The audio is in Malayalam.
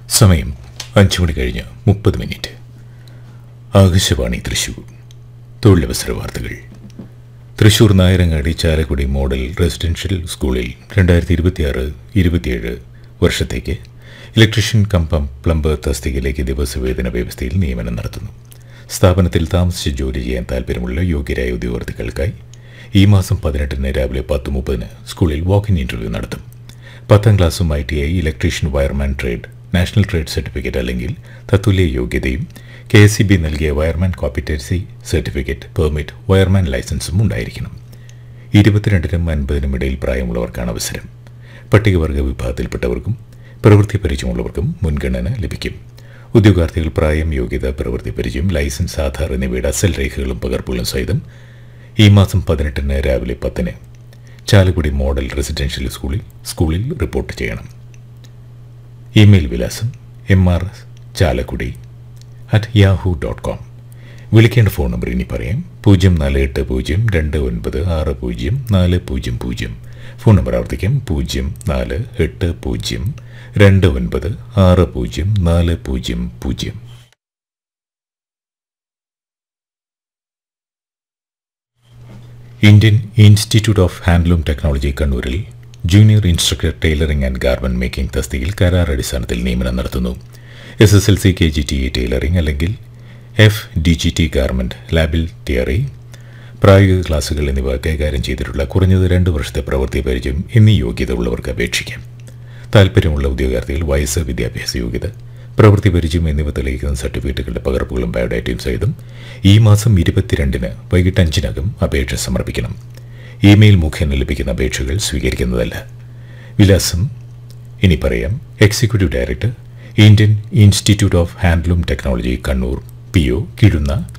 സമയം അഞ്ചു മണി കഴിഞ്ഞ് മുപ്പത് മിനിറ്റ് ആകാശവാണി തൃശൂർ തൊഴിലവസര വാർത്തകൾ തൃശൂർ നായരങ്ങാടി ചാലക്കുടി മോഡൽ റെസിഡൻഷ്യൽ സ്കൂളിൽ രണ്ടായിരത്തി ഇരുപത്തിയാറ് ഇരുപത്തിയേഴ് വർഷത്തേക്ക് ഇലക്ട്രീഷ്യൻ കമ്പം പ്ലംബർ തസ്തികയിലേക്ക് ദിവസവേതന വ്യവസ്ഥയിൽ നിയമനം നടത്തുന്നു സ്ഥാപനത്തിൽ താമസിച്ച് ജോലി ചെയ്യാൻ താൽപ്പര്യമുള്ള യോഗ്യരായ ഉദ്യോഗാർത്ഥികൾക്കായി ഈ മാസം പതിനെട്ടിന് രാവിലെ പത്ത് മുപ്പതിന് സ്കൂളിൽ വാക്കിൻ ഇന്റർവ്യൂ നടത്തും പത്താം ക്ലാസ്സും I T I electrician wireman trade national trade certificate അല്ലെങ്കിൽ തത്തുല്യ യോഗ്യതയും കെ എസ് സി ബി നൽകിയ wireman competency certificate permit wireman ലൈസൻസും ഉണ്ടായിരിക്കണം ഇരുപത്തിരണ്ടിനും അൻപതിനും ഇടയിൽ പ്രായമുള്ളവർക്കാണ് അവസരം പട്ടികവർഗ വിഭാഗത്തിൽപ്പെട്ടവർക്കും പ്രവൃത്തി പരിചയമുള്ളവർക്കും മുൻഗണന ലഭിക്കും ഉദ്യോഗാർത്ഥികൾ പ്രായം യോഗ്യത പ്രവൃത്തി പരിചയം ലൈസൻസ് ആധാർ എന്നിവയുടെ അസൽ രേഖകളും പകർപ്പുകളും സഹിതം ഈ മാസം പതിനെട്ടിന് രാവിലെ പത്തിന് ചാലക്കുടി മോഡൽ റെസിഡൻഷ്യൽ സ്കൂളിൽ സ്കൂളിൽ റിപ്പോർട്ട് ചെയ്യണം ഇമെയിൽ വിലാസം M R Chalakudy at Yahoo dot com വിളിക്കേണ്ട ഫോൺ നമ്പർ ഇനി പറയാം പൂജ്യം നാല് എട്ട് പൂജ്യം രണ്ട് ഒൻപത് ആറ് പൂജ്യം നാല് പൂജ്യം പൂജ്യം ഫോൺ നമ്പർ ആവർത്തിക്കാം പൂജ്യം നാല് എട്ട് പൂജ്യം രണ്ട് ഒൻപത് ആറ് പൂജ്യം നാല് പൂജ്യം പൂജ്യം Indian institute of handloom technology കണ്ണൂരിൽ junior instructor tailoring and garment making തസ്തികയിൽ കരാർ അടിസ്ഥാനത്തിൽ നിയമനം നടത്തുന്നു S S L C K G T E tailoring അല്ലെങ്കിൽ F D G T garment ലാബിൽ തിയറി പ്രായോഗിക ക്ലാസുകൾ എന്നിവ കൈകാര്യം ചെയ്തിട്ടുള്ള കുറഞ്ഞത് രണ്ട് വർഷത്തെ പ്രവൃത്തി പരിചയം എന്നീ യോഗ്യത ഉള്ളവർക്ക് അപേക്ഷിക്കാം താൽപ്പര്യമുള്ള ഉദ്യോഗാർത്ഥികൾ വയസ്സ് വിദ്യാഭ്യാസ യോഗ്യത പ്രവൃത്തി പരിചയം എന്നിവ തെളിയിക്കുന്ന സർട്ടിഫിക്കറ്റുകളുടെ പകർപ്പുകളും ബയോഡാറ്റയും സഹിതം ഈ മാസം ഇരുപത്തിരണ്ടിന് വൈകിട്ട് അഞ്ചിനകം അപേക്ഷ സമർപ്പിക്കണം ഇമെയിൽ മുഖേന ലഭിക്കുന്ന അപേക്ഷകൾ സ്വീകരിക്കുന്നതല്ല വിലാസം ഇനി പറയാം executive director Indian institute of handloom technology Kannur P O കിഴുന്ന